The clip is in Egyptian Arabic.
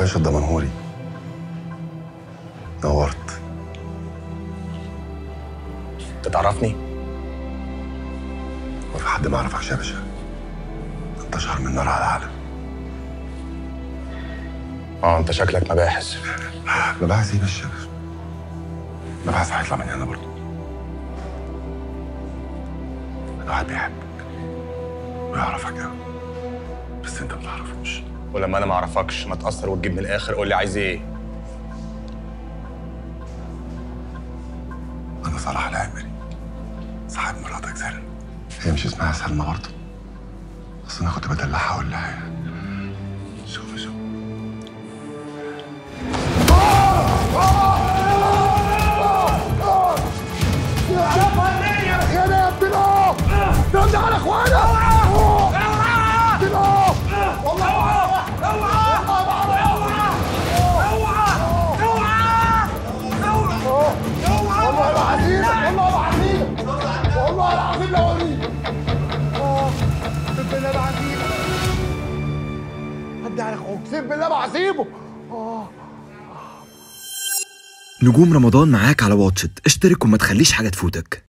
باشا الدمنهوري نورت انت تعرفني وفي حد ما يعرفكش يا باشا انت اشهر من نار على العالم اه انت شكلك مباحث مباحث ايه يا باشا مباحث هيطلع من هنا برضه الواحد بيحبك ويعرفك قوي بس انت ما تعرفوش ولما انا ما اعرفكش ما تاثر وتجيب من الاخر قول لي عايز ايه انا صلاح العامري صاحب مراتك سلمى هي مش اسمها سلمى برضه بس انا كنت بدلعها اقول لها شوفي شوفي نجوم رمضان معاك على واتشت اشترك وما تخليش حاجة تفوتك